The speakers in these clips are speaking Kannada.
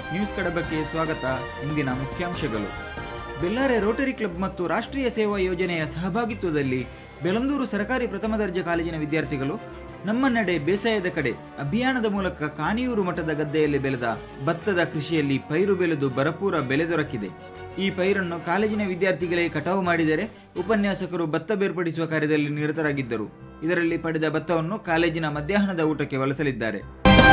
ನ್ಯೂಸ್ ಕಡಬಕ್ಕೆ ಸ್ವಾಗತ ಇಂದಿನ ಮುಖ್ಯಾಂಶಗಳು ಬೆಲ್ಲಾರೆ ರೋಟರಿ ಕ್ಲಬ್ ಮತ್ತು ರಾಷ್ಟ್ರೀಯ ಸೇವಾ ಯೋಜನೆಯ ಸಹಭಾಗಿತ್ವದಲ್ಲಿ ಬೆಲಂದೂರು ಸರ್ಕಾರಿ ಪ್ರಥಮ ದರ್ಜೆ ಕಾಲೇಜಿನ ವಿದ್ಯಾರ್ಥಿಗಳು ನಮ್ಮ ನಡೆ ಬೇಸಾಯದ ಕಡೆ ಅಭಿಯಾನದ ಮೂಲಕ ಕಾಣಿಯೂರು ಮಠದ ಗದ್ದೆಯಲ್ಲಿ ಬೆಳೆದ ಭತ್ತದ ಕೃಷಿಯಲ್ಲಿ ಪೈರು ಬೆಳೆದು ಭರಪೂರ ಬೆಲೆ ದೊರಕಿದೆ ಈ ಪೈರನ್ನು ಕಾಲೇಜಿನ ವಿದ್ಯಾರ್ಥಿಗಳೇ ಕಟಾವು ಮಾಡಿದರೆ ಉಪನ್ಯಾಸಕರು ಭತ್ತ ಬೇರ್ಪಡಿಸುವ ಕಾರ್ಯದಲ್ಲಿ ನಿರತರಾಗಿದ್ದರು ಇದರಲ್ಲಿ ಪಡೆದ ಭತ್ತವನ್ನು ಕಾಲೇಜಿನ ಮಧ್ಯಾಹ್ನದ ಊಟಕ್ಕೆ ಬಳಸಲಿದ್ದಾರೆ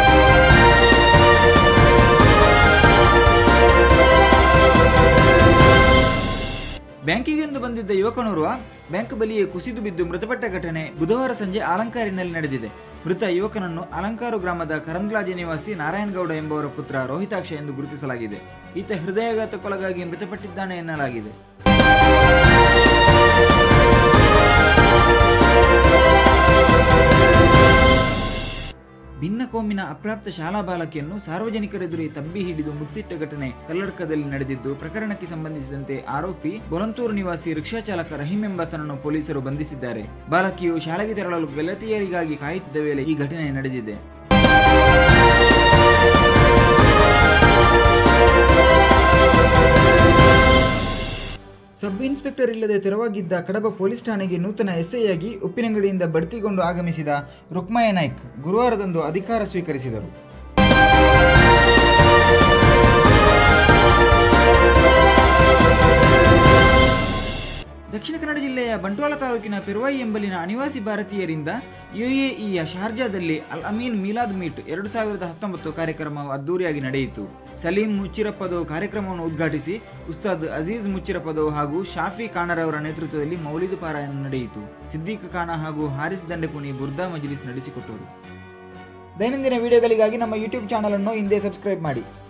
ಬ್ಯಾಂಕಿಗೆಂದು ಬಂದಿದ್ದ ಯುವಕನೋರ್ವ ಬ್ಯಾಂಕ್ ಬಳಿಯೇ ಕುಸಿದು ಬಿದ್ದು ಮೃತಪಟ್ಟ ಘಟನೆ ಬುಧವಾರ ಸಂಜೆ ಅಲಂಕಾರಿನಲ್ಲಿ ನಡೆದಿದೆ ಮೃತ ಯುವಕನನ್ನು ಅಲಂಕಾರು ಗ್ರಾಮದ ಕರಂದ್ಲಾಜೆ ನಿವಾಸಿ ನಾರಾಯಣಗೌಡ ಎಂಬುವರ ಪುತ್ರ ರೋಹಿತಾಕ್ಷ ಎಂದು ಗುರುತಿಸಲಾಗಿದೆ ಈತ ಹೃದಯಾಘಾತಕ್ಕೊಳಗಾಗಿ ಮೃತಪಟ್ಟಿದ್ದಾನೆ ಎನ್ನಲಾಗಿದೆ ಭಿನ್ನ ಕೋಮಿನ ಅಪ್ರಾಪ್ತ ಶಾಲಾ ಬಾಲಕಿಯನ್ನು ಸಾರ್ವಜನಿಕರೆದುರೇ ತಬ್ಬಿ ಹಿಡಿದು ಮುತ್ತಿಟ್ಟ ಘಟನೆ ಕಲ್ಲಡ್ಕದಲ್ಲಿ ನಡೆದಿದ್ದು ಪ್ರಕರಣಕ್ಕೆ ಸಂಬಂಧಿಸಿದಂತೆ ಆರೋಪಿ ಬೊಲಂತೂರು ನಿವಾಸಿ ರಿಕ್ಷಾ ಚಾಲಕ ರಹೀಂ ಎಂಬಾತನನ್ನು ಪೊಲೀಸರು ಬಂಧಿಸಿದ್ದಾರೆ ಬಾಲಕಿಯು ಶಾಲೆಗೆ ತೆರಳಲು ಗೆಳತಿಯರಿಗಾಗಿ ಕಾಯುತ್ತಿದ್ದ ವೇಳೆ ಈ ಘಟನೆ ನಡೆದಿದೆ ಸಬ್ ಇನ್ಸ್ಪೆಕ್ಟರ್ ಇಲ್ಲದೆ ತೆರವಾಗಿದ್ದ ಕಡಬ ಪೊಲೀಸ್ ಠಾಣೆಗೆ ನೂತನ ಎಸ್ಐಯಾಗಿ ಉಪ್ಪಿನಂಗಡಿಯಿಂದ ಬಡ್ತಿಗೊಂಡು ಆಗಮಿಸಿದ ರುಕ್ಮಯ ನಾಯ್ಕ್ ಗುರುವಾರದಂದು ಅಧಿಕಾರ ಸ್ವೀಕರಿಸಿದರು ದಕ್ಷಿಣ ಕನ್ನಡ ಜಿಲ್ಲೆಯ ಬಂಟ್ವಾಳ ತಾಲೂಕಿನ ಪೆರುವಾಯಿ ಎಂಬಲಿನ ಅನಿವಾಸಿ ಭಾರತೀಯರಿಂದ ಯುಎಇಯ ಶಾರ್ಜಾದಲ್ಲಿ ಅಲ್ ಅಮೀನ್ ಮೀಲಾದ್ ಮೀಟ್ ಎರಡು ಸಾವಿರದ ಹತ್ತೊಂಬತ್ತು ಕಾರ್ಯಕ್ರಮವು ಅದ್ದೂರಿಯಾಗಿ ನಡೆಯಿತು ಸಲೀಂ ಮುಚ್ಚಿರಪ್ಪದೋ ಕಾರ್ಯಕ್ರಮವನ್ನು ಉದ್ಘಾಟಿಸಿ ಉಸ್ತಾದ್ ಅಜೀಜ್ ಮುಚ್ಚಿರಪ್ಪದೋ ಹಾಗೂ ಶಾಫಿ ಖಾನರವರ ನೇತೃತ್ವದಲ್ಲಿ ಮೌಲಿದು ಪಾರಾಯಣ ನಡೆಯಿತು ಸಿದ್ದೀಕ್ ಖಾನ ಹಾಗೂ ಹಾರಿಸ್ ದಂಡೆಪುಣಿ ಬುರ್ದಾ ಮಜ್ಲಿಸ್ ನಡೆಸಿಕೊಟ್ಟರು ದೈನಂದಿನ ವಿಡಿಯೋಗಳಿಗಾಗಿ ನಮ್ಮ ಯೂಟ್ಯೂಬ್ ಚಾನಲ್ ಅನ್ನು ಹಿಂದೆ ಸಬ್ಸ್ಕ್ರೈಬ್ ಮಾಡಿ